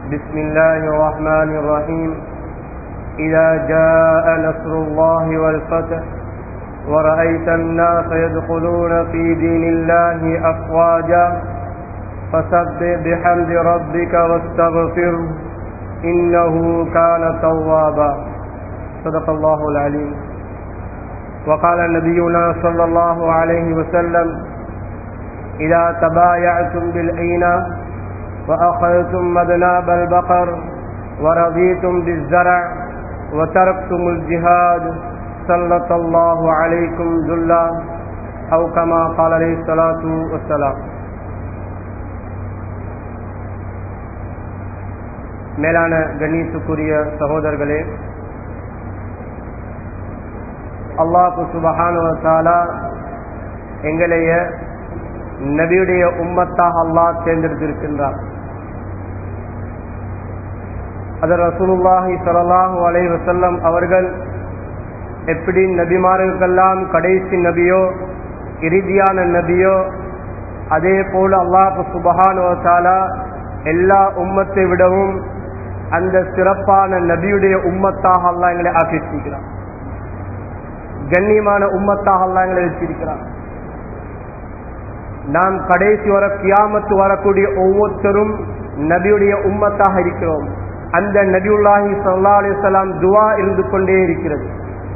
بسم الله الرحمن الرحيم إذا جاء نصر الله والفتح ورأيت الناس يدخلون في دين الله أفواجا فسبح بحمد ربك واستغفره إنه كان توابا صدق الله العليم وقال نبينا صلى الله عليه وسلم إذا تبايعتم بالعينة وأخذتم مذناب البقر ورضيتم بالزرع وتركتم الجهاد سلط الله عليكم ذلا أو كما قال عليه الصلاة والسلام மேலான கணீசுக்குரிய சகோதரர்களே அல்லாஹு சுபஹானுவத்தாலா எங்களைய நபியுடைய உம்மத்தாக அல்லாஹ் தேர்ந்தெடுத்திருக்கின்றார் அதர் ரசூலுல்லாஹி சலாஹூ அலை வசல்லம் அவர்கள் எப்படி நபிமார்களுக்கெல்லாம் கடைசி நபியோ இறுதியான நபியோ அதே போல அல்லாஹு சுபஹானுவத்தாலா எல்லா உம்மத்தை விடவும் அந்த சிறப்பான நபியுடைய உம்மத்தாக அல்லா எங்களை ஆக்கியிருக்கிறார் கண்ணியமான உம்மத்தாக அல்லா எங்களை வச்சிருக்கிறார் நாம் கடைசி வர கியாமத்து வரக்கூடிய ஒவ்வொருத்தரும் நபியுடைய உம்மத்தாக இருக்கிறோம் அந்த நபியுல்லாஹி சல்லா அலிசல்லாம் துவா இருந்து கொண்டே இருக்கிறது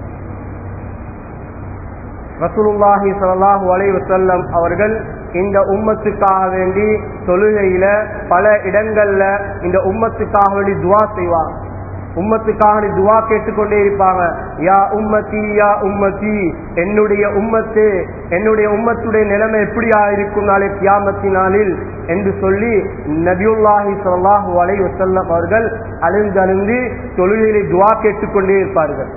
ரசூலுல்லாஹி சல்லாஹூ அலை வசல்லம் அவர்கள் இந்த உம்மத்துக்காக வேண்டி தொழுகையில பல இடங்கள்ல இந்த உம்மத்துக்காக வேண்டி துவா செய்வாங்க உம்மத்துக்காக துவா கேட்டுக்கொண்டே இருப்பாங்க யா உம்மத்தி யா உம்மத்தி என்னுடைய உம்மத்து என்னுடைய உம்மத்துடைய நிலைமை எப்படியா இருக்கும் நாளை கியாமத்தினாலில் என்று சொல்லி நபியுல்லாஹி சொல்லாஹு அலை வசல்லம் அவர்கள் அழிந்து அழிந்து தொழுகையிலே துவா கேட்டுக்கொண்டே இருப்பார்கள்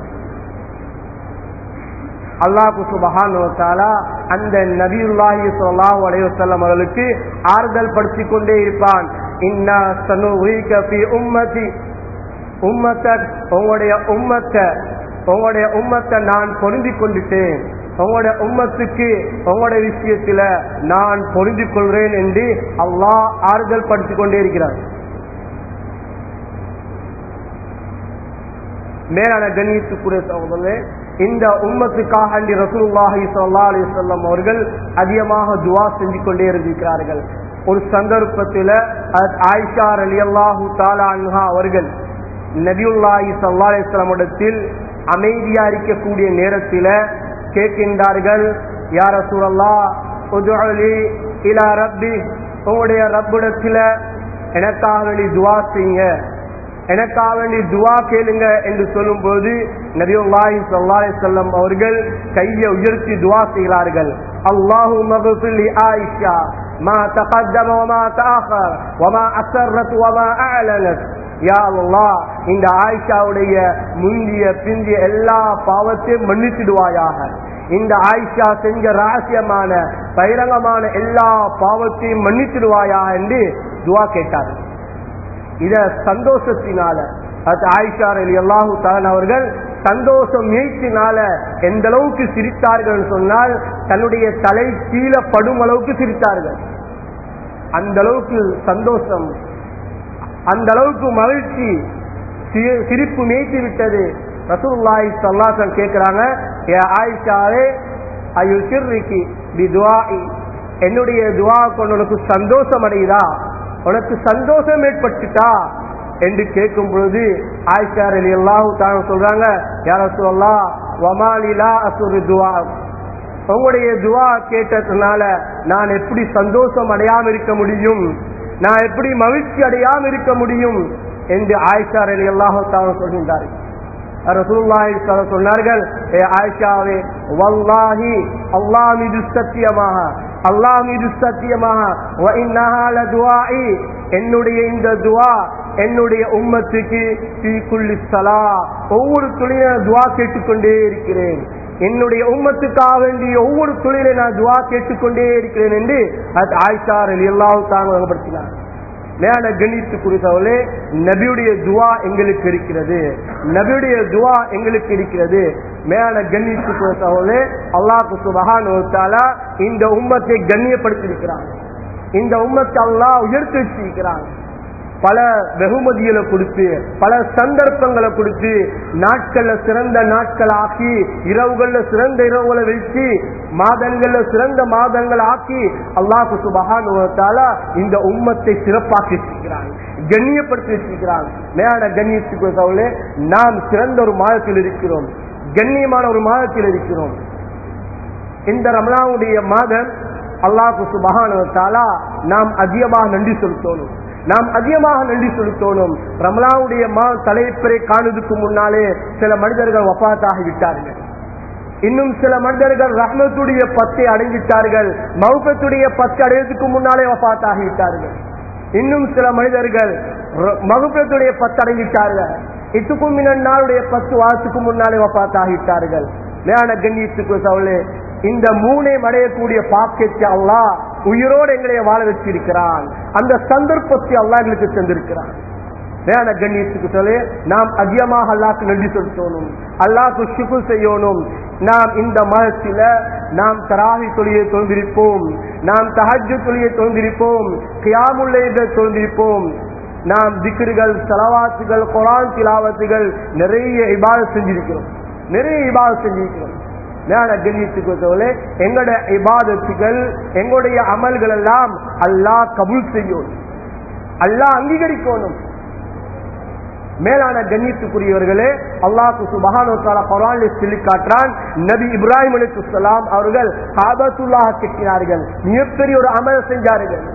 அல்லாஹு சுபஹானுவத்தாலா அந்த நபியுல்லாஹி சொல்லாஹு அலைவசல்லம் அவர்களுக்கு ஆறுதல் படுத்திக் கொண்டே இருப்பான் இன்னா சனு உம்மதி உம்மத்தை உங்களுடைய உம்மத்தை உங்களுடைய உம்மத்தை நான் பொருந்தி கொண்டுட்டேன் உங்களுடைய உம்மத்துக்கு உங்களுடைய விஷயத்துல நான் பொருந்தி கொள்றேன் என்று அல்லாஹ் ஆறுதல் படுத்திக் கொண்டே இருக்கிறார் மேலான கண்ணியத்துக்குரிய சகோதரே இந்த உம்மத்துக்காக ரசூலுல்லாஹி சல்லா அலி சொல்லம் அவர்கள் அதிகமாக துவா செஞ்சு கொண்டே இருக்கிறார்கள் ஒரு சந்தர்ப்பத்தில் ஆயிஷா அலி அல்லாஹூ தாலா அவர்கள் நபியுல்லாஹி சல்லா அலிஸ்லாமிடத்தில் அமைதியா இருக்கக்கூடிய நேரத்தில் கேட்கின்றார்கள் யார சூழல்லா இலா ரப்பி உங்களுடைய ரப்பிடத்தில் எனக்காக வேண்டி துவா செய்யுங்க எனக்காக வேண்டி துவா கேளுங்க என்று சொல்லும் போது நபியுல்லாஹி சல்லாஹி செல்லம் அவர்கள் கையை உயர்த்தி துவா செய்கிறார்கள் அல்லாஹு மகஃபிலி ஆயிஷா ما تقدم وما تأخر وما أسرت وما أعلنت யா அல்லா இந்த ஆயிஷாவுடைய முந்திய பிந்திய எல்லா பாவத்தையும் மன்னிச்சிடுவாயாக இந்த ஆயிஷா செஞ்ச ரகசியமான பகிரங்கமான எல்லா பாவத்தையும் மன்னிச்சிடுவாயாக என்று துவா கேட்டார்கள் இத சந்தோஷத்தினால அது ஆயிஷா அலி அல்லாஹூ தலன் அவர்கள் சந்தோஷம் மீழ்ச்சினால எந்த அளவுக்கு சிரித்தார்கள் சொன்னால் தன்னுடைய தலை கீழே படும் அளவுக்கு சிரித்தார்கள் அந்த அளவுக்கு சந்தோஷம் அந்த அளவுக்கு மகிழ்ச்சி சிரிப்பு மேய்த்து விட்டது ரசூல்லாய் சல்லாசன் கேட்கிறாங்க ஆயிஷாவே ஐயோ சிறுக்கு பி துவாஇ என்னுடைய துவா கொண்டு உனக்கு சந்தோஷம் அடையுதா உனக்கு சந்தோஷம் ஏற்பட்டுட்டா என்று கேட்கும் பொழுது ஆயிஷார் அலி அல்லாஹு தான் சொல்றாங்க யார சொல்லலாம் வமாலிலா அசுரு துவா உங்களுடைய துவா கேட்டதுனால நான் எப்படி சந்தோஷம் அடையாம இருக்க முடியும் நான் எப்படி மகிழ்ச்சி அடையாம இருக்க முடியும் என்று ஆயிஷார் அலி அல்லாஹு தான் சொல்கின்றார்கள் ரசூலுல்லாஹி சொன்னார்கள் ஏ ஆயிஷாவே வல்லாஹி அல்லாஹ் மீது சத்தியமாக அல்லாஹ் மீது சத்தியமாக என்னுடைய இந்த துவா என்னுடைய உம்மத்துக்கு ஒவ்வொரு துணிய துவா கேட்டுக்கொண்டே இருக்கிறேன் என்னுடைய உம்மத்துக்காக வேண்டிய ஒவ்வொரு தொழிலை நான் துவா கேட்டுக்கொண்டே இருக்கிறேன் என்று அது ஆயிஷார் எல்லாவும் தான் வழங்கப்படுத்தினார் மேல கணித்து குறித்தவர்களே நபியுடைய துவா எங்களுக்கு இருக்கிறது நபியுடைய துவா எங்களுக்கு இருக்கிறது மேல கண்ணித்து குறித்தவர்களே அல்லாஹு சுபகான் இந்த உம்மத்தை கண்ணியப்படுத்தி இருக்கிறான் இந்த உம்மத்தை அல்லாஹ் உயர்த்தி வச்சிருக்கிறான் பல வெகுமதிகளை கொடுத்து பல சந்தர்ப்பங்களை கொடுத்து நாட்கள்ல சிறந்த நாட்கள் ஆக்கி இரவுகள்ல சிறந்த இரவுகளை வச்சு மாதங்கள்ல சிறந்த மாதங்கள் ஆக்கி அல்லாஹு சுபகான இந்த உம்மத்தை சிறப்பாக்கி வச்சிருக்கிறான் கண்ணியப்படுத்தி வச்சிருக்கிறான் மேலான கண்ணியத்துக்கு சவுளே நாம் சிறந்த ஒரு மாதத்தில் இருக்கிறோம் கண்ணியமான ஒரு மாதத்தில் இருக்கிறோம் இந்த ரமலாவுடைய மாதம் அல்லாஹு சுபகான நாம் அதிகமாக நன்றி செலுத்தணும் நாம் அதிகமாக நன்றி செலுத்தணும் ரமலாவுடைய மா தலைப்பரை காணுவதற்கு முன்னாலே சில மனிதர்கள் வப்பாத்தாகி விட்டார்கள் இன்னும் சில மனிதர்கள் ரஹ்மத்துடைய பத்தை அடைஞ்சிட்டார்கள் மௌபத்துடைய பத்து அடைவதற்கு முன்னாலே வப்பாத்தாகி விட்டார்கள் இன்னும் சில மனிதர்கள் மகுபத்துடைய பத்து அடைஞ்சிட்டார்கள் இத்துக்கும் நாளுடைய பத்து வாரத்துக்கு முன்னாலே வப்பாத்தாகிட்டார்கள் மேலான கண்ணியத்துக்கு சவுளே இந்த மூணே அடையக்கூடிய பாக்கியத்தை அல்லா உயிரோடு எங்களை வாழ வச்சிருக்கிறான் அந்த சந்தர்ப்பத்தை அல்லா எங்களுக்கு தந்திருக்கிறான் வேண கண்ணியத்துக்கு சொல்லி நாம் அதிகமாக அல்லாக்கு நன்றி செலுத்தணும் அல்லாக்கு சுகு செய்யணும் நாம் இந்த மதத்தில நாம் தராகி தொழிலை தொழுந்திருப்போம் நாம் தஹஜ் தொழிலை தொழுந்திருப்போம் கியாமுல்லை தொழுந்திருப்போம் நாம் திக்ருகள் செலவாத்துகள் குரான் திலாவத்துகள் நிறைய இபாத செஞ்சிருக்கிறோம் நிறைய இபாத செஞ்சிருக்கிறோம் ஞான கண்ணியத்துக்கு சொல்லி எங்களோட இபாதத்துகள் எங்களுடைய அமல்கள் எல்லாம் அல்லாஹ் கபூல் செய்யும் அல்லாஹ் அங்கீகரிக்கணும் மேலான கண்ணியத்துக்குரியவர்களே அல்லாஹு சுபஹானு குரான் சொல்லி காட்டுறான் நபி இப்ராஹிம் அலிசுலாம் அவர்கள் காபத்துல்லாஹ் கட்டினார்கள் மிகப்பெரிய ஒரு அமல் செஞ்சார்கள்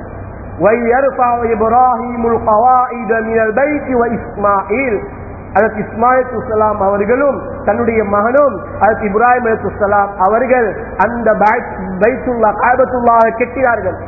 அதற்கு இஸ்மாயில் சுசலாம் அவர்களும் தன்னுடைய மகனும் அதற்கு இப்ராஹிம் அலிசுலாம் அவர்கள் அந்த பைத்துல்லா காபத்துல்லாக கெட்டினார்கள்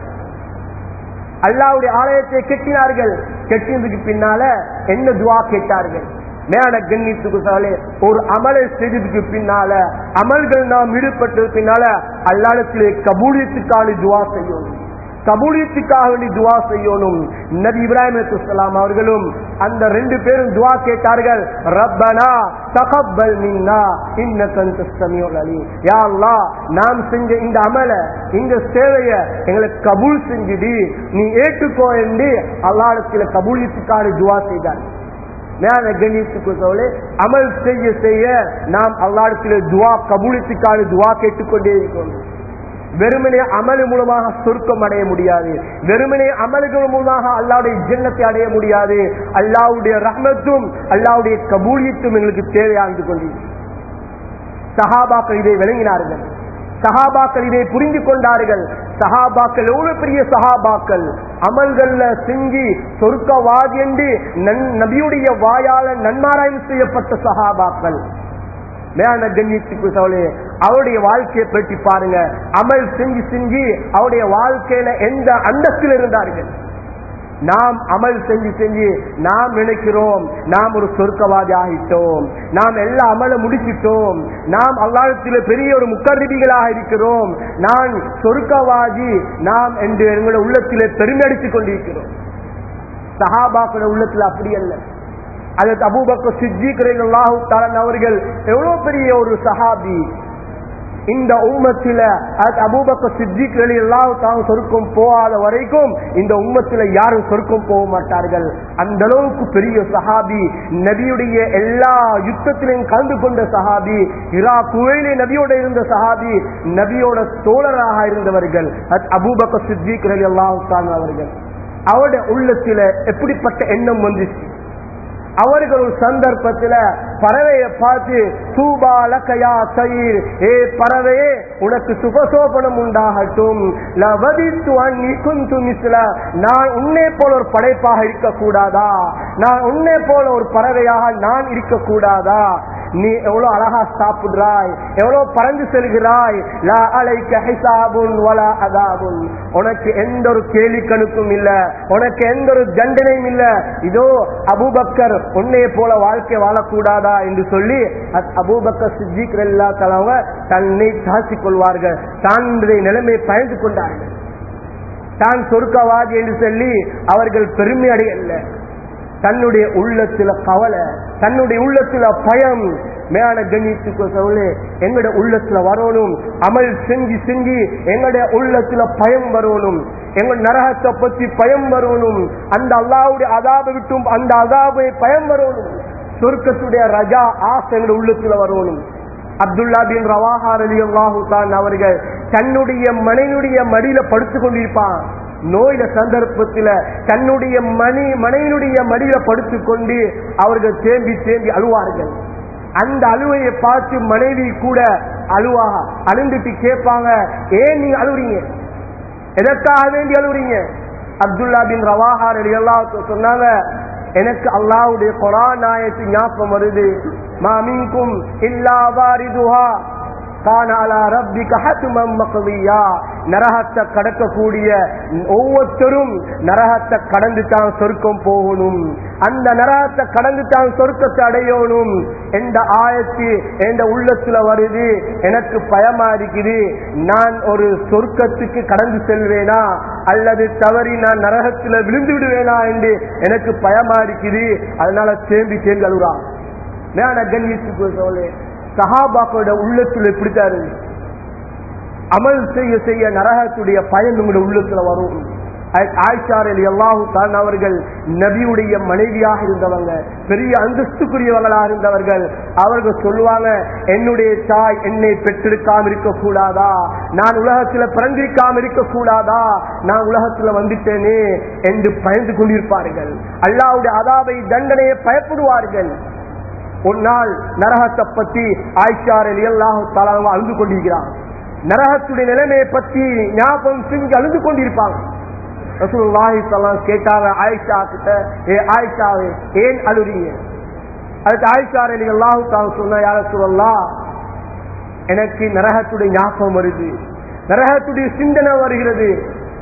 அல்லாவுடைய ஆலயத்தை கெட்டினார்கள் கெட்டினதுக்கு பின்னால என்ன துவா கேட்டார்கள் மேல கண்ணித்துக்கு சாலே ஒரு அமலை செய்ததுக்கு பின்னால அமல்கள் நாம் ஈடுபட்டது பின்னால அல்லாடத்திலே கபூலியத்துக்கான துவா செய்யணும் கபூலியத்துக்காக வேண்டி துவா செய்யணும் நபி இப்ராஹிம் அவர்களும் அந்த ரெண்டு பேரும் துவா கேட்டார்கள் ரப்பனா தகப்பல் மின்னா இன்னக்கந்த சமியோல் அலி யா அல்லாஹ் நாம் செஞ்ச இந்த அமல இந்த சேவைய எங்களுக்கு கபூல் செஞ்சுடி நீ ஏற்றுக்கோ என்று அல்லாடத்துல கபூலியத்துக்கான துவா செய்தார் மேல கணித்துக்கு சொல்லி அமல் செய்ய செய்ய நாம் அல்லாடத்துல துவா கபூலித்துக்கான துவா கேட்டுக்கொண்டே இருக்கணும் வெறுமனே அமல் மூலமாக சொர்க்கம் அடைய முடியாது வெறுமனே அமல்கள் மூலமாக அல்லாவுடைய ஜென்னத்தை அடைய முடியாது அல்லாவுடைய ரஹ்மத்தும் அல்லாவுடைய கபூலியத்தும் எங்களுக்கு தேவையாந்து கொண்டிருக்கிறது சஹாபாக்கள் இதை விளங்கினார்கள் சஹாபாக்கள் இதை புரிந்து கொண்டார்கள் சஹாபாக்கள் எவ்வளவு பெரிய சஹாபாக்கள் அமல்கள்ல செஞ்சு சொர்க்கவாதி என்று நபியுடைய வாயால நன்மாராயம் செய்யப்பட்ட சஹாபாக்கள் மேலான கண்ணியத்துக்கு சவலே அவருடைய வாழ்க்கையை பற்றி பாருங்க அமல் செஞ்சு செஞ்சு அவருடைய வாழ்க்கையில எந்த அந்தஸ்தில் இருந்தார்கள் நாம் அமல் செஞ்சு செஞ்சு நாம் நினைக்கிறோம் நாம் ஒரு சொர்க்கவாதி ஆகிட்டோம் நாம் எல்லா அமல முடிச்சிட்டோம் நாம் அல்லாஹத்தில பெரிய ஒரு முக்கருவிகளாக இருக்கிறோம் நான் சொர்க்கவாதி நாம் என்று எங்களுடைய உள்ளத்திலே பெருமை அடித்துக் கொண்டிருக்கிறோம் சஹாபாக்கள உள்ளத்தில் அப்படி அல்ல அதற்கு அபூபக்க சித்திகரின் அவர்கள் எவ்வளவு பெரிய ஒரு சஹாபி இந்த உம்மத்தில அபூபக்க சித்திகள் எல்லாம் தான் சொருக்கம் போகாத வரைக்கும் இந்த உம்மத்தில யாரும் சொருக்கம் போக மாட்டார்கள் அந்த அளவுக்கு பெரிய சஹாபி நபியுடைய எல்லா யுத்தத்திலையும் கலந்து கொண்ட சஹாபி இரா குவையிலே நபியோட இருந்த சஹாபி நபியோட தோழராக இருந்தவர்கள் அபூபக்க சித்திகள் எல்லாம் தான் அவர்கள் அவருடைய உள்ளத்தில எப்படிப்பட்ட எண்ணம் வந்துச்சு அவர்கள் ஒரு சந்தர்ப்பத்தில் பறவையை பார்த்து சூபா லக்கையா தயிர் ஏ பறவையே உனக்கு சுகசோபனம் உண்டாகட்டும் நான் உன்னே போல ஒரு படைப்பாக இருக்கக்கூடாதா நான் உன்னே போல ஒரு பறவையாக நான் இருக்கக்கூடாதா நீ எவ்வளவு அழகா சாப்பிடுறாய் எவ்வளவு பறந்து செல்கிறாய் லா அலைக்க ஹிசாபுன் வலா அதாபுன் உனக்கு எந்த ஒரு கேலி கணுக்கும் இல்ல உனக்கு எந்த ஒரு தண்டனையும் இல்ல இதோ அபூபக்கர் உன்னைய போல வாழ்க்கை வாழக்கூடாதா என்று சொல்லி அபூபக்கர் சித்திக் எல்லா தலைவங்க தன்னை தாசிக் கொள்வார்கள் தன்னுடைய நிலைமை பயந்து கொண்டார்கள் தான் சொர்க்கவாதி என்று சொல்லி அவர்கள் பெருமை அடையல்ல தன்னுடைய உள்ளத்துல கவலை தன்னுடைய உள்ளத்துல பயம் மேலான கண்ணியத்துக்கு சொல்லு எங்கட உள்ளத்துல வரணும் அமல் செஞ்சு செஞ்சு எங்கட உள்ளத்துல பயம் வரணும் எங்க நரகத்தை பத்தி பயம் வரணும் அந்த அல்லாவுடைய அதாபை விட்டும் அந்த அதாபை பயம் வரணும் சொர்க்கத்துடைய ரஜா ஆசை எங்க உள்ளத்துல வரணும் அப்துல்லா பின் ரவாஹார் அலி அல்லாஹு தான் அவர்கள் தன்னுடைய மனைவியுடைய மடியில படுத்துக் கொண்டிருப்பான் நோயில சந்தர்ப்பத்தில் தன்னுடைய மணி மனைவியுடைய மடியில படுத்துக் கொண்டு அவர்கள் தேம்பி தேம்பி அழுவார்கள் அந்த அழுவையை பார்த்து மனைவி கூட அழுவா அழுந்துட்டு கேட்பாங்க ஏன் நீங்க அழுவுறீங்க எதற்காக வேண்டி அழுவுறீங்க அப்துல்லா பின் ரவாஹார் அலி அல்லாஹ் சொன்னாங்க எனக்கு அல்லாவுடைய குரான் ஆயத்து ஞாபகம் வருது மாமின்கும் இல்லா வாரிதுஹா கான அலா ரப்பிக ஹத்மம் மக்தியா நரகத்தை கடக்கக்கூடிய ஒவ்வொருத்தரும் நரகத்தை கடந்து தான் சொர்க்கம் போகணும் அந்த நரகத்தை கடந்து தான் சொர்க்கத்தை அடையணும் எந்த ஆயத்து எந்த உள்ளத்துல வருது எனக்கு பயமா இருக்குது நான் ஒரு சொர்க்கத்துக்கு கடந்து செல்வேனா அல்லது தவறி நான் நரகத்துல விழுந்து விடுவேனா என்று எனக்கு பயமா இருக்குது அதனால சேர்ந்து சேர்ந்து அழுறான் நான் கண்ணியத்துக்கு சொல்லு சஹாபாக்களோட உள்ளத்துல எப்படித்தான் இருக்கு அமல் செய்ய செய்ய நரகத்துடைய பயன் உங்களுடைய உள்ளத்துல வரும் ஆய்ச்சாரில் எல்லாஹு தான் அவர்கள் நபியுடைய மனைவியாக இருந்தவங்க பெரிய அந்தஸ்துக்குரியவர்களாக இருந்தவர்கள் அவர்கள் சொல்லுவாங்க என்னுடைய தாய் என்னை பெற்றெடுக்காம இருக்க கூடாதா நான் உலகத்துல பிறந்திருக்காம இருக்க கூடாதா நான் உலகத்துல வந்துட்டேனே என்று பயந்து கொண்டிருப்பார்கள் அல்லாவுடைய அதாவை தண்டனையை பயப்படுவார்கள் ஒரு நாள் நரகத்தை பத்தி ஆய்ச்சாரில் எல்லாஹு தாலாவும் அழுது கொண்டிருக்கிறான் நரகத்துடைய நிலைமையை பத்தி ஞாபகம் செஞ்சு அழுது கொண்டிருப்பாங்க ரசூலுல்லாஹி ஸல்லல்லாஹு கேட்டாங்க ஆயிஷா கிட்ட ஏ ஆயிஷாவே ஏன் அழுறீங்க அதுக்கு ஆயிஷா ரலியல்லாஹு தஆலா சொன்ன யா ரசூலல்லாஹ் எனக்கு நரகத்துடைய ஞாபகம் வருது நரகத்துடைய சிந்தனை வருகிறது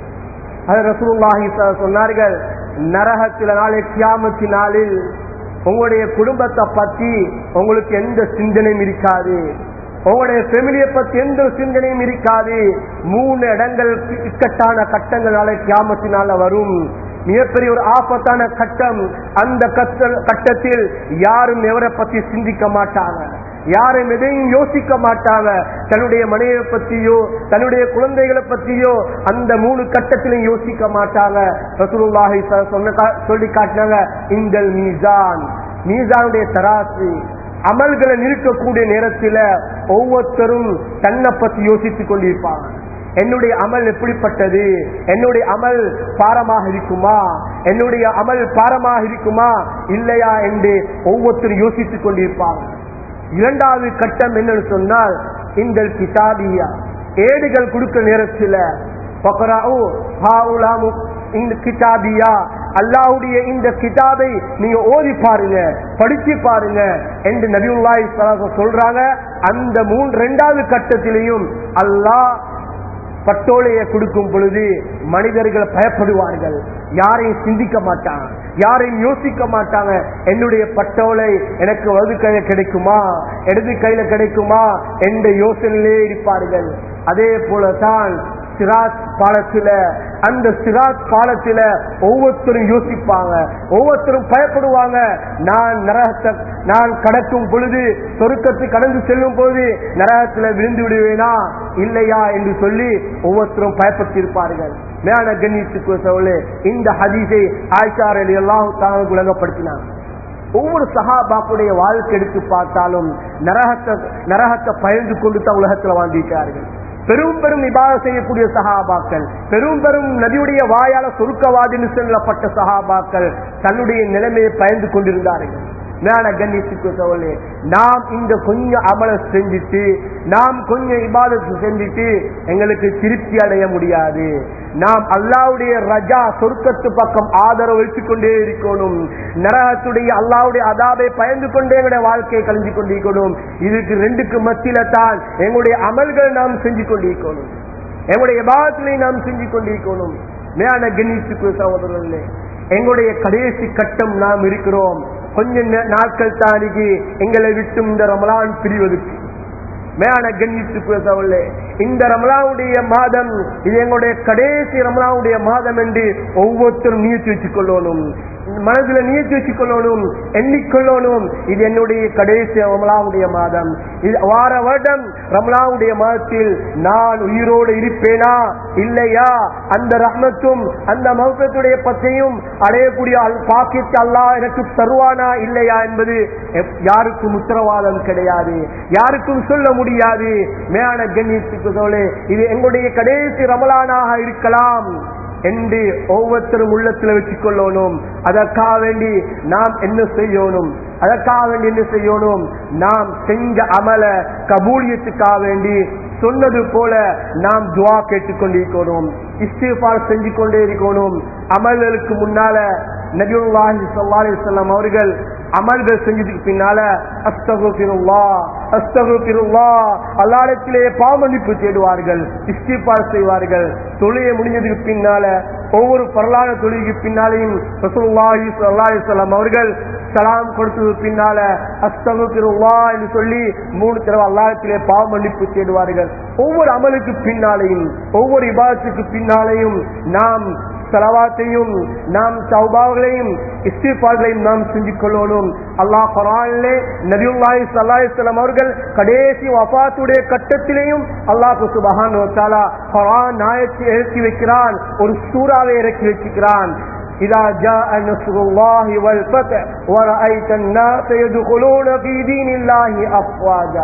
அது ரசூலுல்லாஹி ஸல்லல்லாஹு சொன்னார்கள் நரகத்தில நாளை கியாமத்தி நாளில் உங்களுடைய குடும்பத்தை பத்தி உங்களுக்கு எந்த சிந்தனையும் இருக்காது உங்களுடைய ஃபெமிலியை பத்தி எந்த சிந்தனையும் இருக்காது மூணு இடங்கள் இக்கட்டான கட்டங்களால கியாமத்தினால வரும் மிகப்பெரிய ஒரு ஆபத்தான கட்டம் அந்த கட்ட- கட்டத்தில் யாரும் எவரை பத்தி சிந்திக்க மாட்டாங்க யாரும் எதையும் யோசிக்க மாட்டாங்க தன்னுடைய மனைவியை பத்தியோ தன்னுடைய குழந்தைகளை பத்தியோ அந்த மூணு கட்டத்திலும் யோசிக்க மாட்டாங்க ரசூலுல்லாஹி ஸ- சொன்ன கா- சொல்லி காட்டினாங்க இந்த மீசான் மீசானுடைய தராசு அமல்களை நிற்கக்கூடிய நேரத்தில் ஒவ்வொருத்தரும் தன்னை பத்தி யோசித்துக் கொண்டிருப்பாங்க என்னுடைய அமல் எப்படிப்பட்டது என்னுடைய அமல் பாரமாக இருக்குமா என்னுடைய அமல் பாரமாக இருக்குமா இல்லையா என்று ஒவ்வொருத்தரும் யோசித்துக் கொண்டிருப்பாங்க இரண்டாவது கட்டம் என்னன்னு சொன்னால் இந்த கிதாபியா ஏடுகள் கொடுக்க நேரத்தில் பக்ராஉ ஹாஉலாமு இந்த கிதாபியா அல்லாஹ்வுடைய இந்த கிதாபை நீங்க ஓதி பாருங்க படிச்சு பாருங்க என்று நபியுல்லாஹி ஸல்லல்லாஹு அலைஹி வஸல்லம் சொல்றாங்க அந்த மூணு இரண்டாவது கட்டத்திலையும் அல்லாஹ் பட்டோலையை கொடுக்கும் பொழுது மனிதர்கள் பயப்படுவார்கள் யாரையும் சிந்திக்க மாட்டாங்க யாரையும் யோசிக்க மாட்டாங்க என்னுடைய பட்டோலை எனக்கு வலது கையில கிடைக்குமா இடது கையில கிடைக்குமா என்ற யோசனையிலே இருப்பார்கள் அதே போலதான் சிராத் காலத்துல அந்த சிராத் காலத்துல ஒவ்வொருத்தரும் யோசிப்பாங்க ஒவ்வொருத்தரும் பயப்படுவாங்க நான் நரகத்தை நான் கடக்கும் பொழுது சொருக்கத்தை கடந்து செல்லும் பொழுது நரகத்துல விழுந்து விடுவேனா இல்லையா என்று சொல்லி ஒவ்வொருத்தரும் பயப்பட்டிருப்பார்கள் மேலான கண்ணியத்துக்கு சொல்லு இந்த ஹதீஸை ஆய்ச்சார் அலி எல்லாம் தாங்க உலகப்படுத்தினாங்க ஒவ்வொரு சகாபாக்குடைய வாழ்க்கை எடுத்து பார்த்தாலும் நரகத்தை நரகத்தை பயந்து கொண்டு தான் உலகத்துல வாழ்ந்திருக்கிறார்கள் பெரும் பெரும் இபாத செய்யக்கூடிய சகாபாக்கள் பெரும் பெரும் நபியுடைய வாயால சுருக்கவாதின்னு சொல்லப்பட்ட சகாபாக்கள் தன்னுடைய நிலைமையை பயந்து கொண்டிருந்தார்கள் மேல கண்ணியத்துக்கு சொல்லு நாம் இந்த கொஞ்சம் அமல செஞ்சுட்டு நாம் கொஞ்சம் இபாதத்து செஞ்சுட்டு எங்களுக்கு திருப்தி அடைய முடியாது நாம் அல்லாவுடைய ரஜா சொர்க்கத்து பக்கம் ஆதரவு வைத்துக் கொண்டே இருக்கணும் நரகத்துடைய அல்லாவுடைய அதாபை பயந்து கொண்டே எங்களுடைய வாழ்க்கையை கழிஞ்சு கொண்டிருக்கணும் இதுக்கு ரெண்டுக்கு மத்தியில தான் எங்களுடைய அமல்கள் நாம் செஞ்சு கொண்டிருக்கணும் எங்களுடைய பாகத்திலே நாம் செஞ்சு கொண்டிருக்கணும் மேலான கணேசுக்கு சகோதரர்களே எங்களுடைய கடைசி கட்டம் நாம் இருக்கிறோம் கொஞ்ச நே- நாட்கள் தானிக்கு எங்களை விட்டும் இந்த ரமலான் பிரிவதற்கு மேலான கண்ணித்துக்கு சகோதரர்களே இந்த ரமலாவுடைய மாதம் இது எங்களுடைய கடைசி ரமலாவுடைய மாதம் என்று ஒவ்வொருத்தரும் நியத்து வச்சுக் கொள்ளணும் மனதில் நியத்து வச்சுக்கொள்ளணும் எண்ணிக்கொள்ளணும் இது என்னுடைய கடைசி ரமலாவுடைய மாதம் இது வார வருடம் ரமலாவுடைய மாதத்தில் நான் உயிரோடு இருப்பேனா இல்லையா அந்த ரஹ்மத்தும் அந்த மௌக்கத்துடைய பத்தையும் அடையக்கூடிய அல் பாக்கியத்தை அல்லாஹ் எனக்கு தருவானா இல்லையா என்பது எப்- யாருக்கும் உத்தரவாதம் கிடையாது யாருக்கும் சொல்ல முடியாது மேலான கண்ணியத்துக்கு தோழே, இது எங்களுடைய கடைசி ரமலானாக இருக்கலாம் என்று ஒவ்வொருத்தரும் உள்ளத்துல வச்சுக் கொள்ளணும் அதற்காக வேண்டி நாம் என்ன செய்யணும் அதற்காக வேண்டி என்ன செய்யணும் நாம் செஞ்ச அமல கபூலியத்துக்காக வேண்டி சொன்னது போல நாம் துவா கேட்டுக்கொண்டிருக்கணும் இஸ்திஃபார் செஞ்சு கொண்டே இருக்கணும் அமல்களுக்கு முன்னால நபியுல்லாஹி ஸல்லல்லாஹு அலைஹி வஸல்லம் அவர்கள் அமல்கள் செஞ்சதுக்கு பின்னால அஸ்தகுபிருல்லா அஸ்தகுபிருல்லா அல்லாடத்திலே பாவமன்னிப்பு தேடுவார்கள் இஸ்திஃபார் செய்வார்கள் தொழிலை முடிஞ்சதுக்கு பின்னால ஒவ்வொரு பரலான தொழிலுக்கு பின்னாலையும் ரசூலுல்லாஹி ஸல்லல்லாஹு அலைஹி வஸல்லம் அவர்கள் சலாம் கொடுத்தது பின்னால அஸ்தகுபிருல்லா என்று சொல்லி மூணு தடவை அல்லாஹ்விடத்திலே பாவ மன்னிப்பு தேடுவார்கள் ஒவ்வொரு அமலுக்கு பின்னாலையும் ஒவ்வொரு இபாதத்துக்கு பின்னாலையும் நாம் செலவாத்தையும் நாம் சௌபாவங்களையும் இஸ்திஃபார்களையும் நாம் செஞ்சுக் கொள்ளணும் அல்லாஹ் குரானிலே நபியுல்லாஹி ஸல்லல்லாஹு அலைஹி வஸல்லம் அவர்கள் கடைசி வஃபாத்துடைய கட்டத்திலேயும் அல்லாஹ் சுப்ஹானஹு வ தஆலா குர்ஆன் ஆயத்தை இறக்கி வைக்கிறான் ஒரு சூறாவை இறக்கி வச்சுக்கிறான் إذا جاء نصر الله والفتح ورأيت الناس يدخلون في دين الله أفواجا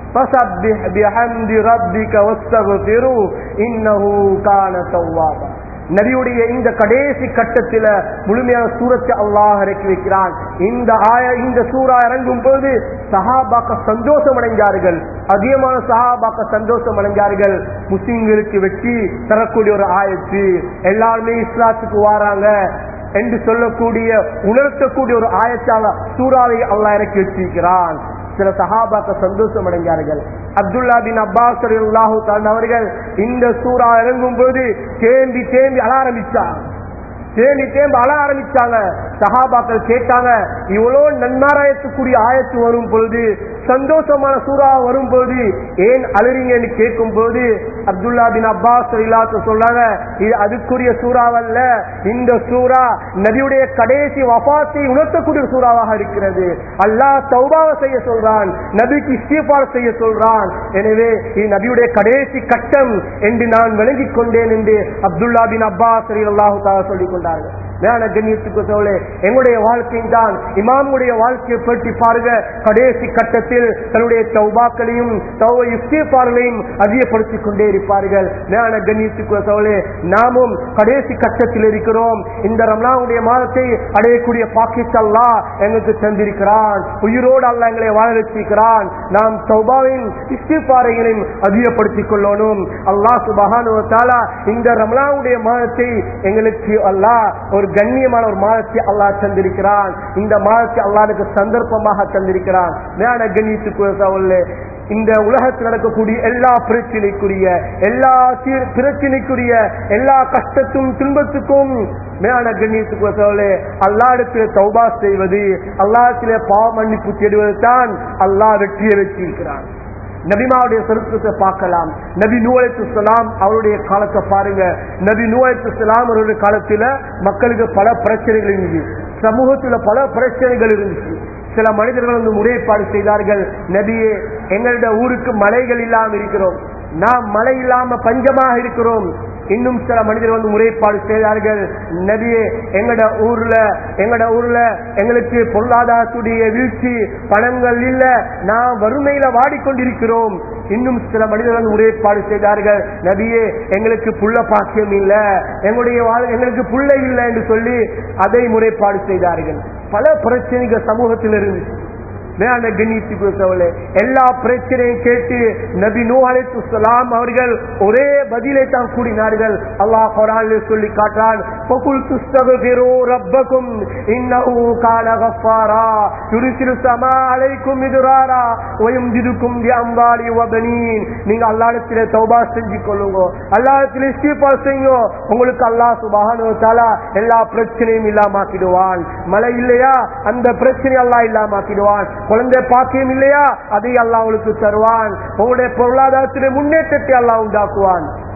فسبح بحمد ربك واستغفره إنه كان توابا நபியுடைய இந்த கடைசி கட்டத்தில முழுமையான சூரத்தை அல்லாஹ் இறக்கி வைக்கிறான் இந்த ஆய இந்த சூறா இறங்கும் போது சஹாபாக்க சந்தோஷம் அடைஞ்சார்கள் அதிகமான சஹாபாக்க சந்தோஷம் அடைஞ்சார்கள் முஸ்லிம்களுக்கு வெற்றி தரக்கூடிய ஒரு ஆயத்து எல்லாருமே இஸ்லாத்துக்கு வாராங்க என்று சொல்லக்கூடிய உணர்த்தக்கூடிய ஒரு ஆயத்தால சூறாவை அல்லாஹ் இறக்கி வச்சிருக்கிறான் சில சஹாபாக்க சந்தோஷம் அடைஞ்சார்கள் அப்துல்லா பின் அப்பாஸ் அல்லாஹு அவர்கள் இந்த சூறா இறங்கும் போது தேம்பி தேம்பி அழ ஆரம்பிச்சாங்க தேம்பி தேம்பி அழ ஆரம்பிச்சாங்க சஹாபாக்கள் கேட்டாங்க இவ்வளவு நன்மாராயத்துக்குரிய ஆயத்து வரும் பொழுது சந்தோஷமான சூறா வரும் பொழுது ஏன் அழுறீங்கன்னு கேட்கும் போது அப்துல்லா பின் அப்பாஸ் இல்லாத சொல்றாங்க இது அதுக்குரிய சூறாவல்ல இந்த சூறா நபியுடைய கடைசி வபாத்தை உணர்த்தக்கூடிய ஒரு சூறாவாக இருக்கிறது அல்லாஹ் தௌபாவை செய்ய சொல்றான் நபிக்கு இஸ்திஃபார் செய்ய சொல்றான் எனவே இது நபியுடைய கடைசி கட்டம் என்று நான் விளங்கிக் கொண்டேன் என்று அப்துல்லா பின் அப்பாஸ் அல்லாஹு தாலா சொல்லிக் கொண்டார்கள் மேல கண்ணியத்துக்கு சோழே எங்களுடைய வாழ்க்கை தான் இமாமுடைய வாழ்க்கையை பற்றி பாருங்க கடைசி கட்டத்தில் தன்னுடைய தௌபாக்களையும் தௌ இஸ்திஃபார்களையும் அதிகப்படுத்திக் கொண்டே இருப்பார்கள் மேல கண்ணியத்துக்கு சோழே நாமும் கடைசி கட்டத்தில் இருக்கிறோம் இந்த ரம்லாவுடைய மாதத்தை அடையக்கூடிய பாக்கித்தல்லா எங்களுக்கு தந்திருக்கிறான் உயிரோடு அல்ல எங்களை வாழ வச்சிருக்கிறான் நாம் தௌபாவின் இஸ்திஃபாரைகளையும் அதிகப்படுத்திக் கொள்ளணும் அல்லாஹ் சுபஹானு தாலா இந்த ரம்லாவுடைய மாதத்தை எங்களுக்கு அல்லாஹ் ஒரு கண்ணியமான ஒரு மாதத்தை அல்லாஹ் தந்திருக்கிறான் இந்த மாதத்தை அல்லாஹ்வுக்கு சந்தர்ப்பமாக தந்திருக்கிறான் மேலான கண்ணியத்துக்கு சவுல்ல இந்த உலகத்தில் நடக்கக்கூடிய எல்லா பிரச்சனைக்குரிய எல்லா தீர்- பிரச்சனைக்குரிய எல்லா கஷ்டத்தும் துன்பத்துக்கும் மேலான கண்ணியத்துக்கு சவுலே அல்லாடத்தில் தௌபா செய்வது அல்லாஹ்விடத்திலே பாவ மன்னிப்பு தேடுவது தான் அல்லாஹ் வெற்றியை வச்சிருக்கிறான் நபிமாவுடைய சரித்திரத்தை பார்க்கலாம் நபி நூலைத்து சலாம் அவருடைய காலத்தை பாருங்க நபி நூலைத்து சலாம் அவருடைய காலத்துல மக்களுக்கு பல பிரச்சனைகள் இருந்துச்சு சமூகத்துல பல பிரச்சனைகள் இருந்துச்சு சில மனிதர்கள் வந்து முறைப்பாடு செய்தார்கள் நபியே எங்களோட ஊருக்கு மலைகள் இல்லாம இருக்கிறோம் நாம் மழை இல்லாம பஞ்சமாக இருக்கிறோம் இன்னும் சில மனிதர்கள் வந்து முறைப்பாடு செய்தார்கள் நபியே எங்கட ஊர்ல எங்கட ஊர்ல எங்களுக்கு பொருளாதாரத்துடைய வீழ்ச்சி பணங்கள் இல்ல நான் வறுமையில வாடிக்கொண்டிருக்கிறோம் இன்னும் சில மனிதர்கள் வந்து முறைப்பாடு செய்தார்கள் நபியே எங்களுக்கு புள்ள பாக்கியம் இல்ல எங்களுடைய வாழ்- எங்களுக்கு புள்ள இல்லை என்று சொல்லி அதை முறைப்பாடு செய்தார்கள் பல பிரச்சனைகள் சமூகத்தில் இருந்துச்சு மேலான கண்ணியத்துக்கு சவலே எல்லா பிரச்சனையும் கேட்டு நபி நூ அலைத்துலாம் அவர்கள் ஒரே பதிலை தான் கூறினார்கள் அல்லாஹ் குரான்ல சொல்லி காட்டான் فَقُلْ تُسْتَغْفِرُوا رَبَّكُمْ إِنَّهُ كَانَ غَفَّارًا يُرْسِلُ السَّمَاءَ عَلَيْكُمْ مِدْرَارًا وَيُمْدِدُكُمْ بِأَمْوَالٍ وَبَنِينَ நீங்க அல்லாஹ்விடத்திலே தௌபா செஞ்சு கொள்ளுங்க அல்லாஹ்விடத்திலே இஸ்திஃபார் செய்யுங்க உங்களுக்கு அல்லாஹ் சுப்ஹானஹு வ தஆலா எல்லா பிரச்சனையும் இல்லாமாக்கிடுவான் மழை இல்லையா அந்த பிரச்சனை அல்லாஹ் இல்லாமாக்கிடுவான் குழந்தை பாக்கியம் இல்லையா அதை அல்லாஹ் உங்களுக்கு தருவான் உங்களுடைய பொருளாதாரத்திலே முன்னேற்றத்தை அல்லாஹ் உண்டாக்குவான்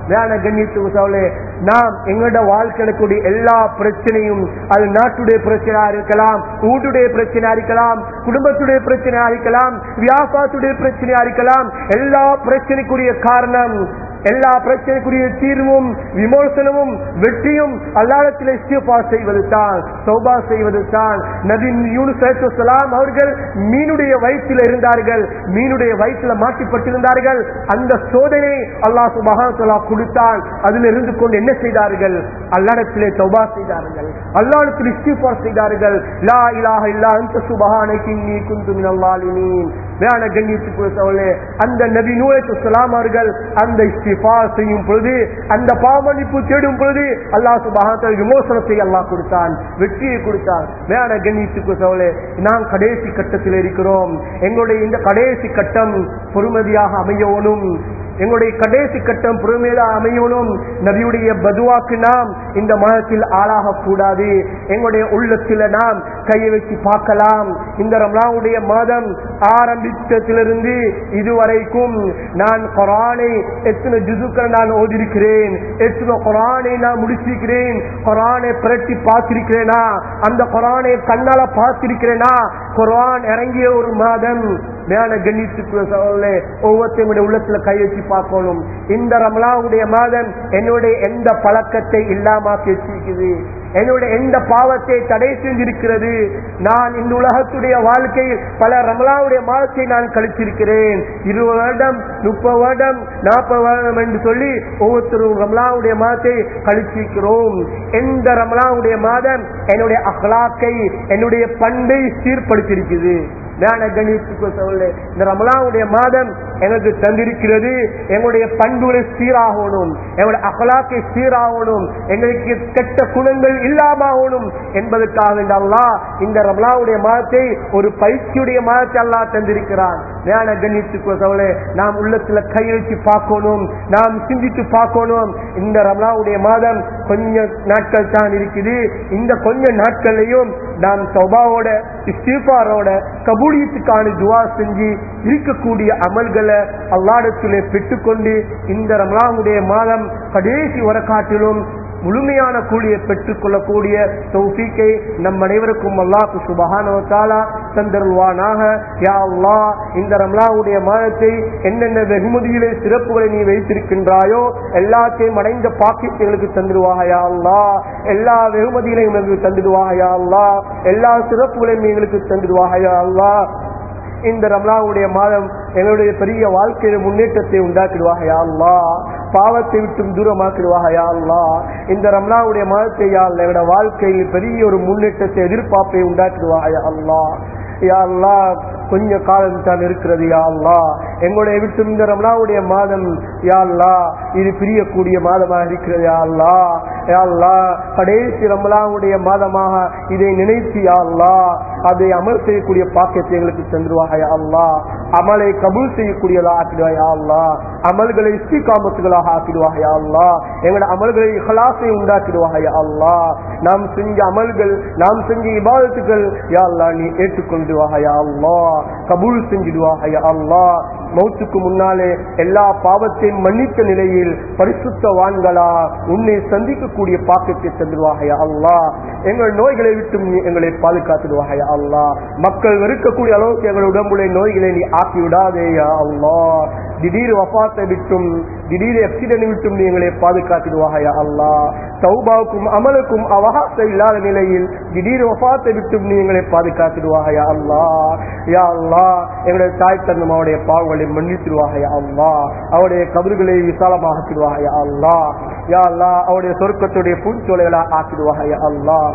வேண கண்ணியத்துக்கு சோழே நாம் எங்களோட வாழ்க்கையில கூடிய எல்லா பிரச்சனையும் அது நாட்டுடைய பிரச்சனையா இருக்கலாம் வீட்டுடைய பிரச்சனையா இருக்கலாம் குடும்பத்துடைய பிரச்சனையா இருக்கலாம் வியாபாரத்துடைய பிரச்சனையா இருக்கலாம் எல்லா பிரச்சனைக்குரிய காரணம் எல்லா பிரச்சனைக்குரிய தீர்வும் விமோசனமும் வெற்றியும் அல்லாடத்தில் இஸ்திஃபா செய்வது தான் சௌபா செய்வது தான் நபி யூனுசலாம் அவர்கள் மீனுடைய வயிற்றில் இருந்தார்கள் மீனுடைய வயிற்றில் மாட்டிப்பட்டிருந்தார்கள் அந்த சோதனை அல்லாஹ் சுபஹானஹு கொடுத்தான் அதில் இருந்து கொண்டு என்ன செய்தார்கள் அல்லாடத்திலே சௌபா செய்தார்கள் அல்லாடத்தில் இஸ்திஃபா செய்தார்கள் லா இலாஹ இல்லா அன்த சுபஹானக இன்னி குன்து மினல் ஸாலிமீன் வேண கண்ணியத்துக்கு சோழே அந்த நபி நூலைத்து சலாம் அவர்கள் அந்த இஸ்திஃபா செய்யும் பொழுது அந்த பாவமன்னிப்பு தேடும் பொழுது அல்லாஹ் சுபஹானஹு விமோசனத்தை அல்லாஹ் கொடுத்தான் வெற்றியை கொடுத்தான் வேண கண்ணியத்துக்கு சோழே நாம் கடைசி கட்டத்தில் இருக்கிறோம் எங்களுடைய இந்த கடைசி கட்டம் பொறுமதியாக அமையவனும் எங்களுடைய கடைசி கட்டம் பொறுமையாக அமையணும் நபியுடைய பதுவாக்கு நாம் இந்த மாதத்தில் ஆளாக கூடாது எங்களுடைய உள்ளத்தில் நாம் கையை வச்சு பார்க்கலாம் இந்த ரம்லாவுடைய மாதம் ஆரம்பித்ததிலிருந்து இதுவரைக்கும் நான் குரானை எத்தனை ஜுதுக்கள் நான் ஓதிருக்கிறேன் எத்தனை குரானை நான் முடிச்சிருக்கிறேன் குரானை புரட்டி பார்த்திருக்கிறேனா அந்த குரானை கண்ணால பார்த்திருக்கிறேனா குரான் இறங்கிய ஒரு மாதம் மேல கண்ணித்துக்கு சொல்ல ஒவ்வொருத்தங்களுடைய உள்ளத்துல கை வச்சு பார்க்கணும் இந்த ரமலாவுடைய மாதம் என்னுடைய எந்த பழக்கத்தை இல்லாமாக்கி வச்சிருக்குது என்னுடைய எந்த பாவத்தை தடை செஞ்சிருக்கிறது நான் இந்த உலகத்துடைய வாழ்க்கையில் பல ரமலாவுடைய மாதத்தை நான் கழிச்சிருக்கிறேன் இருபது வருடம் முப்பது வருடம் நாற்பது வருடம் என்று சொல்லி ஒவ்வொருத்தரும் ரமலாவுடைய மாதத்தை கழிச்சிருக்கிறோம் எந்த ரமலாவுடைய மாதம் என்னுடைய அகலாக்கை என்னுடைய பண்பை சீர்படுத்தியிருக்குது ஞான கணித்துக்கு சொல்ல இந்த ரமலாவுடைய மாதம் எனக்கு தந்திருக்கிறது எங்களுடைய பண்புகளை சீராகணும் எங்களுடைய அகலாக்கை சீராகணும் எங்களுக்கு கெட்ட குணங்கள் இல்லாமணும் என்பதற்காக இந்த அல்லாஹ் இந்த ரமலாவுடைய மாதத்தை ஒரு பயிற்சியுடைய மாதத்தை அல்லாஹ் தந்திருக்கிறான் ஞான கணித்துக்கு சொல்ல நாம் உள்ளத்துல கை வச்சு பார்க்கணும் நாம் சிந்தித்து பார்க்கணும் இந்த ரமலாவுடைய மாதம் கொஞ்ச நாட்கள் தான் இருக்குது இந்த கொஞ்ச நாட்கள்லையும் நாம் சௌபாவோட இஸ்தீஃபாரோட கபூலியத்துக்கான துவா செஞ்சு இருக்கக்கூடிய அமல்களை அல்லாடத்திலே பெற்றுக்கொண்டு இந்த ரமலானுடைய மாதம் கடைசி வர காட்டிலும் முழுமையான கூலியை பெற்றுக் கொள்ளக்கூடிய தௌஃபீக்கை நம் அனைவருக்கும் அல்லாஹ் சுபஹானவத்தாலா தந்தருவானாக யா அல்லாஹ் இந்த ரம்லாவுடைய மாதத்தை என்னென்ன வெகுமதியிலே சிறப்புகளை நீ வைத்திருக்கின்றாயோ எல்லாத்தையும் அடைந்த பாக்கியங்களுக்கு தந்துடுவாக யா அல்லாஹ் எல்லா வெகுமதிகளையும் எங்களுக்கு தந்துடுவாக யா அல்லாஹ் எல்லா சிறப்புகளையும் எங்களுக்கு தந்துடுவாக யா அல்லாஹ் இந்த ரம்லாவுடைய மாதம் எங்களுடைய பெரிய வாழ்க்கையில முன்னேற்றத்தை உண்டாக்கிடுவாக யா அல்லாஹ் பாவத்தை விட்டும் தூரமாக்கிடுவாக யா அல்லாஹ் இந்த ரம்லாவுடைய மாதத்தை யா அல்லாஹ் எங்களோட வாழ்க்கையில் பெரிய ஒரு முன்னேற்றத்தை எதிர்பார்ப்பை உண்டாக்கிடுவாக யா அல்லாஹ் யா அல்லாஹ் கொஞ்ச காலம் தான் இருக்கிறது யா அல்லாஹ் எங்களுடைய விட்டு இந்த ரமலாவுடைய மாதம் யா அல்லாஹ் இது பிரியக்கூடிய மாதமாக இருக்கிறது யா அல்லாஹ் யா அல்லாஹ் கடைசி ரமலாவுடைய மாதமாக இதை நினைத்து யா அல்லாஹ் அதை அமல் செய்யக்கூடிய பாக்கியத்தை எங்களுக்கு தந்துருவாக யா அல்லாஹ் அமலை கபூல் செய்யக்கூடியதா ஆக்கிடுவா யா அல்லாஹ் அமல்களை இஸ்திகாமத்துகளாக ஆக்கிடுவாக யா அல்லாஹ் எங்களோட அமல்களை இஹ்லாஸை உண்டாக்கிடுவாக யா அல்லாஹ் நாம் செஞ்ச அமல்கள் நாம் செஞ்ச இபாதத்துகள் யா அல்லாஹ் நீ ஏற்றுக்கொண்டுவாக யா அல்லாஹ் கபூல் செஞ்சிடுவாக யா அல்லாஹ் மௌத்துக்கு முன்னாலே எல்லா பாவத்தையும் மன்னித்த நிலையில் பரிசுத்தவான்களா உன்னை சந்திக்கக்கூடிய பாக்கத்தை தந்துடுவாக யா அல்லாஹ் எங்கள் நோய்களை விட்டு நீ எங்களை பாதுகாத்துடுவாக யா அல்லாஹ் மக்கள் வெறுக்கக்கூடிய அளவுக்கு எங்கள் உடம்புடைய நோய்களை நீ ஆக்கி விடாதே யா அல்லாஹ் திடீர் வபாத்தை விட்டும் திடீர் ஆக்சிடென்ட் விட்டும் நீ எங்களை பாதுகாத்திடுவாக யா அல்லாஹ் சௌபாவுக்கும் அமலுக்கும் அவகாசம் இல்லாத நிலையில் திடீர் வபாத்தை விட்டும் நீ எங்களை பாதுகாத்திடுவாக யா அல்லாஹ் யா அல்லாஹ் எங்களுடைய தாய் தந்தமாவுடைய பாவங்களை மன்னித்திடுவாக யா அல்லாஹ் அவருடைய கபறுகளை விசாலமாக்கிடுவாக யா அல்லாஹ் யா அல்லாஹ் அவருடைய சொர்க்கத்துடைய பூஞ்சோலைகளா ஆக்கிடுவாக யா அல்லாஹ்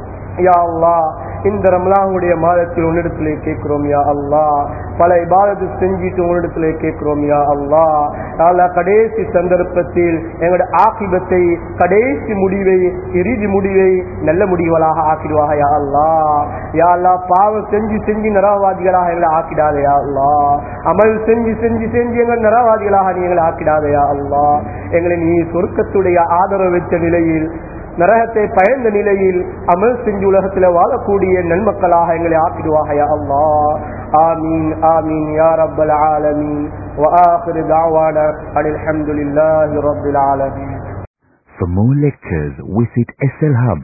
யா அல்லாஹ் இந்த ரமலானுடைய மாதத்தில் உன்னிடத்திலே கேட்கிறோம் யா அல்லாஹ் பல இபாதத்து செஞ்சுட்டு உன்னிடத்திலே கேட்கிறோம் யா அல்லாஹ் அல்லா கடைசி சந்தர்ப்பத்தில் எங்களுடைய ஆக்கிபத்தை கடைசி முடிவை இறுதி முடிவை நல்ல முடிவுகளாக ஆக்கிடுவாக யா அல்லாஹ் யா அல்லாஹ் பாவம் செஞ்சு செஞ்சு நரவாதிகளாக எங்களை ஆக்கிடாதே யா அல்லாஹ் அமல் செஞ்சு செஞ்சு செஞ்சு எங்கள் நரவாதிகளாக நீ எங்களை ஆக்கிடாதே யா அல்லாஹ் எங்களை நீ சொர்க்கத்துடைய ஆதரவு வச்ச நிலையில் நரகத்தை பயந்த நிலையில் அமல் செஞ்சு உலகத்தில் வாழக்கூடிய நன்மக்களாக எங்களை ஆக்கிடுவாக யா அல்லாஹ் ஆமீன் ஆமீன் யா ரப்பல் ஆலமீன் وآخر دعوانا أن الحمد لله رب العالمين For more lectures, visit SLHub.